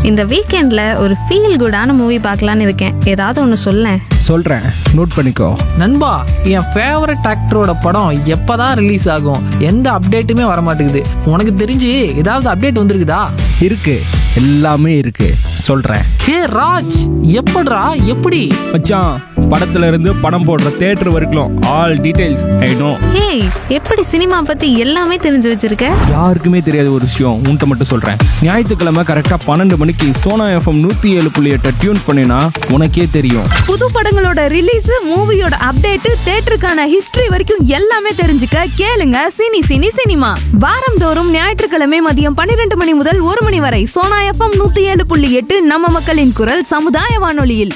இந்த வீக்கெண்ட்ல ஒரு ஃபீல் குடான மூவி பார்க்கலான்னு இருக்கேன் ஏதாவது ஒன்று சொல்லேன் சொல்கிறேன் நோட் பண்ணிக்கோ நண்பா என் ஃபேவரட் ஆக்டரோட படம் எப்பதான் ரிலீஸ் ஆகும் எந்த அப்டேட்டுமே வர மாட்டேங்குது உனக்கு தெரிஞ்சு ஏதாவது அப்டேட் வந்திருக்குதா இருக்கு எல்லாமே இருக்கு சொல்கிறேன் ஹே ராஜ் எப்படிடா எப்படி மச்சான் படத்துல இருந்து படம் போடுற தேட்டர் வரைக்கும் ஆல் டீடைல்ஸ் ஐ நோ ஏய் எப்படி சினிமா பத்தி எல்லாமே தெரிஞ்சு வச்சிருக்க யாருக்குமே தெரியாத ஒரு விஷயம் உன்ட்ட மட்டும் சொல்கிறேன் ஞாயிற்றுக்கிழமை கரெக்டாக பன்னெண்டு மணிக்கு சோனா எஃப்எம் நூற்றி ஏழு புள்ளி எட்டை டியூன் பண்ணினா உனக்கே தெரியும் புது படங்களோட ரிலீஸ் மூவியோட அப்டேட் தேட்டருக்கான ஹிஸ்டரி வரைக்கும் எல்லாமே தெரிஞ்சுக்க கேளுங்க சினி சினி சினிமா வாரந்தோறும் ஞாயிற்றுக்கிழமை மதியம் பன்னிரண்டு மணி முதல் ஒரு மணி வரை சோனா எஃப்எம் நூத்தி ஏழு புள்ளி எட்டு நம்ம மக்களின் குரல் சமுதாய வானொலியில்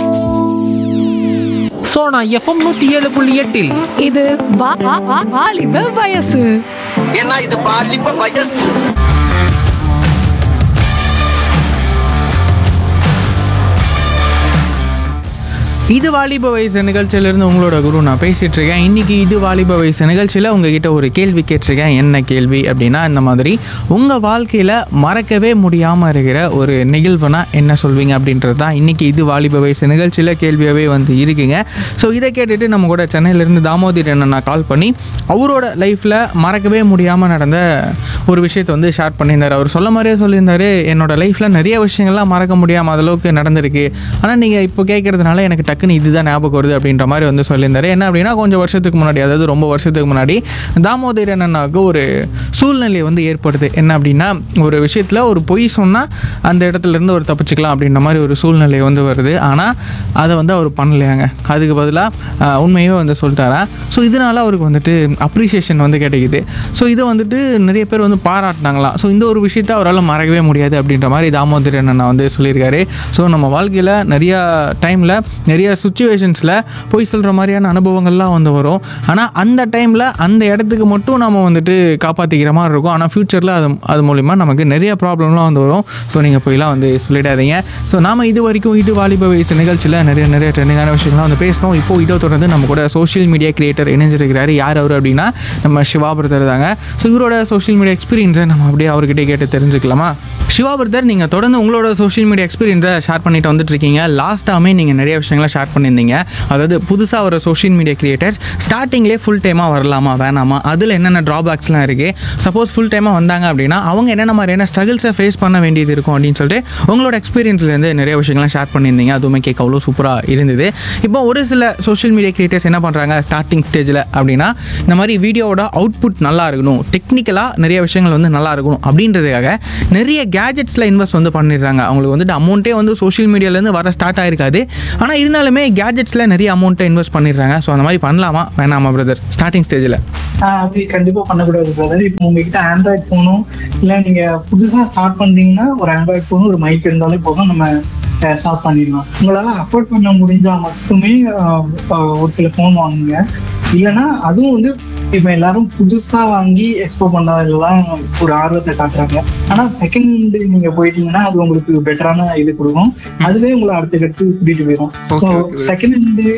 சோனா எஃப்எம் நூத்தி ஏழு புள்ளி எட்டில் இது வா- வா- வா- வாலிப வயசு ஏன்னா இது பாலிப்ப வயசு இது வாலிப வயசு நிகழ்ச்சியிலிருந்து உங்களோட குரு நான் பேசிட்டு இருக்கேன் இன்னைக்கு இது வாலிப வயசு நிகழ்ச்சியில் உங்ககிட்ட ஒரு கேள்வி கேட்டிருக்கேன் என்ன கேள்வி அப்படின்னா இந்த மாதிரி உங்கள் வாழ்க்கையில் மறக்கவே முடியாமல் இருக்கிற ஒரு நிகழ்வுனா என்ன சொல்வீங்க அப்படின்றது தான் இன்னைக்கு இது வாலிப வயசு நிகழ்ச்சியில் கேள்வியாகவே வந்து இருக்குங்க ஸோ இதை கேட்டுட்டு நம்ம கூட சென்னையிலேருந்து தாமோதர் அண்ணன் கால் பண்ணி அவரோட லைஃப்பில் மறக்கவே முடியாமல் நடந்த ஒரு விஷயத்தை வந்து ஷேர் பண்ணியிருந்தார் அவர் சொல்ல மாதிரியே சொல்லியிருந்தாரு என்னோட லைஃப்பில் நிறைய விஷயங்கள்லாம் மறக்க முடியாமல் அளவுக்கு நடந்திருக்கு ஆனால் நீங்கள் இப்போ கேட்குறதுனால எனக்கு டக்குன்னு இதுதான் ஞாபகம் வருது அப்படின்ற மாதிரி வந்து சொல்லியிருந்தாரு என்ன அப்படின்னா கொஞ்சம் வருஷத்துக்கு முன்னாடி அதாவது ரொம்ப வருஷத்துக்கு முன்னாடி தாமோதர் அண்ணனாவுக்கு ஒரு சூழ்நிலை வந்து ஏற்படுது என்ன அப்படின்னா ஒரு விஷயத்தில் ஒரு பொய் சொன்னால் அந்த இடத்துல இருந்து ஒரு தப்பிச்சுக்கலாம் அப்படின்ற மாதிரி ஒரு சூழ்நிலை வந்து வருது ஆனால் அதை வந்து அவர் பண்ணலையாங்க அதுக்கு பதிலாக உண்மையே வந்து சொல்லிட்டாரா ஸோ இதனால அவருக்கு வந்துட்டு அப்ரிசியேஷன் வந்து கிடைக்குது ஸோ இதை வந்துட்டு நிறைய பேர் வந்து பாராட்டினாங்களாம் ஸோ இந்த ஒரு விஷயத்தை அவரால் மறக்கவே முடியாது அப்படின்ற மாதிரி தாமோதர் அண்ணா வந்து சொல்லியிருக்காரு ஸோ நம்ம வாழ்க்கையில் நிறையா டைமில் நிறைய சுச்சுவேஷன்ஸில் போய் சொல்கிற மாதிரியான அனுபவங்கள்லாம் வந்து வரும் ஆனால் அந்த டைமில் அந்த இடத்துக்கு மட்டும் நம்ம வந்துட்டு காப்பாற்றிக்கிற மாதிரி இருக்கும் ஆனால் ஃப்யூச்சரில் அது அது மூலிமா நமக்கு நிறைய ப்ராப்ளம்லாம் வந்து வரும் ஸோ நீங்கள் போய்லாம் வந்து சொல்லிடாதீங்க ஸோ நாம இது வரைக்கும் இது வாலிப வயசு நிகழ்ச்சியில் நிறைய நிறைய ட்ரெண்டிங்கான விஷயங்கள்லாம் வந்து பேசணும் இப்போ இதோ தொடர்ந்து நம்ம கூட சோஷியல் மீடியா கிரியேட்டர் இணைஞ்சிருக்கிறாரு யார் அவர் அப்படின்னா நம்ம சிவா பிரதர் தாங்க ஸோ இவரோட சோஷியல் மீடியா எக்ஸ்பீரியன்ஸை நம்ம அப்படியே அவர்கிட்ட கேட்டு தெரிஞ்சுக்கலாமா சிவா பிரதர் நீங்கள் தொடர்ந்து உங்களோட சோஷியல் மீடியா எக்ஸ்பீரியன்ஸை ஷேர் பண்ணிட்டு வந்துட்டு இருக்கீங்க லாஸ்ட்டாமே நீங்கள் நிறைய விஷயங்களை ஷேர் பண்ணியிருந்தீங்க அதாவது புதுசாக வர சோஷியல் மீடியா கிரியேட்டர்ஸ் ஸ்டார்டிங்லேயே ஃபுல் டைமாக வரலாமா வேணாமா அதில் என்னென்ன ட்ராபேக்ஸ்லாம் இருக்குது சப்போஸ் ஃபுல் டைமாக வந்தாங்க அப்படின்னா அவங்க என்னென்ன மாதிரியான ஸ்ட்ரகிள்ஸை ஃபேஸ் பண்ண வேண்டியது இருக்கும் அப்படின்னு சொல்லிட்டு உங்களோட எக்ஸ்பீரியன்ஸ்லேருந்து நிறைய விஷயங்கள்லாம் ஷேர் பண்ணியிருந்தீங்க அதுவுமே கேட்க அவ்வளோ சூப்பராக இருந்தது இப்போ ஒரு சில சோஷியல் மீடியா கிரியேட்டர்ஸ் என்ன பண்ணுறாங்க ஸ்டார்டிங் ஸ்டேஜில் அப்படின்னா இந்த மாதிரி வீடியோவோட அவுட்புட் நல்லா இருக்கணும் டெக்னிக்கலாக நிறைய விஷயங்கள் வந்து நல்லா இருக்கணும் அப்படின்றதுக்காக நிறைய கேஜெட்ஸில் இன்வெஸ்ட் வந்து பண்ணிடுறாங்க அவங்களுக்கு வந்துட்டு அமௌண்ட்டே வந்து சோஷியல் மீடியாலேருந்து வர ஸ்டார்ட் ஆயிருக்காது ஆனால் இருந்தாலுமே கேஜெட்ஸில் நிறைய அமௌண்ட்டை இன்வெஸ்ட் பண்ணிடுறாங்க ஸோ அந்த மாதிரி பண்ணலாமா வேணாமா பிரதர் ஸ்டார்டிங் ஸ்டேஜில் ஆஹ் அது கண்டிப்பா பண்ணக்கூடாது பிரதர் இப்போ உங்ககிட்ட ஆண்ட்ராய்ட் போனும் இல்ல நீங்க புதுசா ஸ்டார்ட் பண்றீங்கன்னா ஒரு ஆண்ட்ராய்ட் போனும் ஒரு மைக் இருந்தாலே போதும் நம்ம ஸ்டார்ட் பண்ணிடலாம் உங்களால அஃபோர்ட் பண்ண முடிஞ்சா மட்டுமே ஆஹ் ஆஹ் ஒரு சில போன் வாங்குங்க இல்லைன்னா அதுவும் வந்து இப்ப எல்லாரும் புதுசா வாங்கி எக்ஸ்போ பண்ணதுலாம் ஒரு ஆர்வத்தை காட்டுறாங்க ஆனா செகண்ட் நீங்க போயிட்டீங்கன்னா அது உங்களுக்கு பெட்டரான இது கொடுக்கும் அதுவே உங்களை அடுத்த கட்டு கூட்டிட்டு போயிடும் ஸோ செகண்ட் ஹேண்டு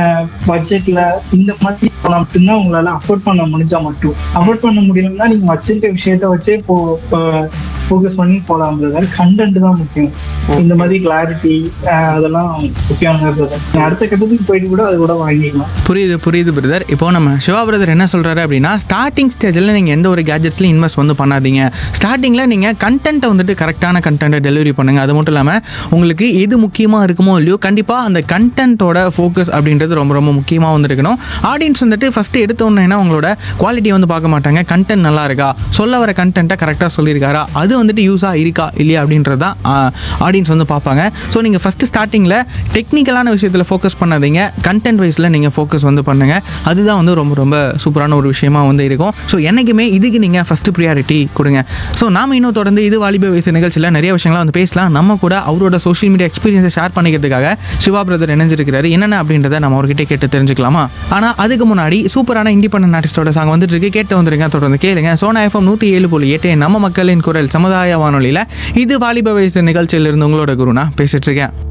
பட்ஜெட்ல இந்த மாதிரி போனா மட்டும்தான் உங்களால அஃபோர்ட் பண்ண முடிஞ்சா மட்டும் அஃபோர்ட் பண்ண முடியலன்னா நீங்க வச்சிருக்க விஷயத்த வச்சே போ ஃபோக்கஸ் பண்ணி போலாம் பிரதர் கண்டென்ட் தான் முக்கியம் இந்த மாதிரி கிளாரிட்டி அதெல்லாம் முக்கியமான பிரதர் அடுத்த கட்டத்துக்கு போயிட்டு கூட அது கூட வாங்கிக்கலாம் புரியுது புரியுது பிரதர் இப்போ நம்ம சிவா பிரதர் என்ன சொல்றாரு அப்படின்னா ஸ்டார்டிங் ஸ்டேஜில் நீங்கள் எந்த ஒரு கேஜெட்ஸ்லையும் இன்வெஸ்ட் வந்து பண்ணாதீங்க ஸ்டார்டிங்கில் நீங்கள் கண்டென்ட்டை வந்துட்டு கரெக்டான கண்டென்ட்டை டெலிவரி பண்ணுங்க அது மட்டும் இல்லாமல் உங்களுக்கு எது முக்கியமாக இருக்குமோ இல்லையோ கண்டிப்பாக அந்த கண்டென்ட்டோட ஃபோக்கஸ் அப்படின்றது ரொம்ப ரொம்ப முக்கியமாக வந்து இருக்கணும் ஆடியன்ஸ் வந்துட்டு ஃபஸ்ட்டு எடுத்தோன்னே உங்களோட குவாலிட்டியை வந்து பார்க்க மாட்டாங்க கண்டென்ட் நல்லா இருக்கா சொல்ல வர கண்டென்ட்டை கரெக்டாக சொல்லியிருக்காரா அது வந்துட்டு யூஸாக இருக்கா இல்லையா அப்படின்றது தான் ஆடியன்ஸ் வந்து பார்ப்பாங்க ஸோ நீங்கள் ஃபஸ்ட்டு ஸ்டார்டிங்கில் டெக்னிக்கலான விஷயத்தில் ஃபோக்கஸ் பண்ணாதீங்க கண்டென்ட் வைஸில் நீங்கள் ஃபோக்கஸ் வந்து பண்ணுங்க அதுதான் வந்து ரொம்ப ரொம்ப சூப்பரான ஒரு விஷயமா வந்து இருக்கும் ஸோ என்றைக்குமே இதுக்கு நீங்கள் ஃபஸ்ட்டு ப்ரியாரிட்டி கொடுங்க ஸோ நாம இன்னும் தொடர்ந்து இது வாலிப வயசு நிகழ்ச்சியில் நிறைய விஷயங்கள்லாம் வந்து பேசலாம் நம்ம கூட அவரோட சோஷியல் மீடியா எக்ஸ்பீரியன்ஸை ஷேர் பண்ணிக்கிறதுக்காக சிவா பிரதர் இணைஞ்சிருக்கிறாரு என்னென்ன அப்படின்றத நம்ம அவர்கிட்ட கேட்டு தெரிஞ்சுக்கலாமா ஆனால் அதுக்கு முன்னாடி சூப்பரான இண்டிபெண்டன்ட் ஆர்டிஸ்டோட சாங் வந்துட்டு இருக்கு கேட்டு வந்துருங்க தொடர்ந்து கேளுங்க சோனா எஃப்எம் நூற்றி ஏழு புள்ளி எட்டு நம்ம மக்களின் குரல் சமுதாய வானொலியில் இது வாலிப வயசு நிகழ்ச்சியிலிருந்து உங்களோட குருனா பேசிட்டு இருக்கேன்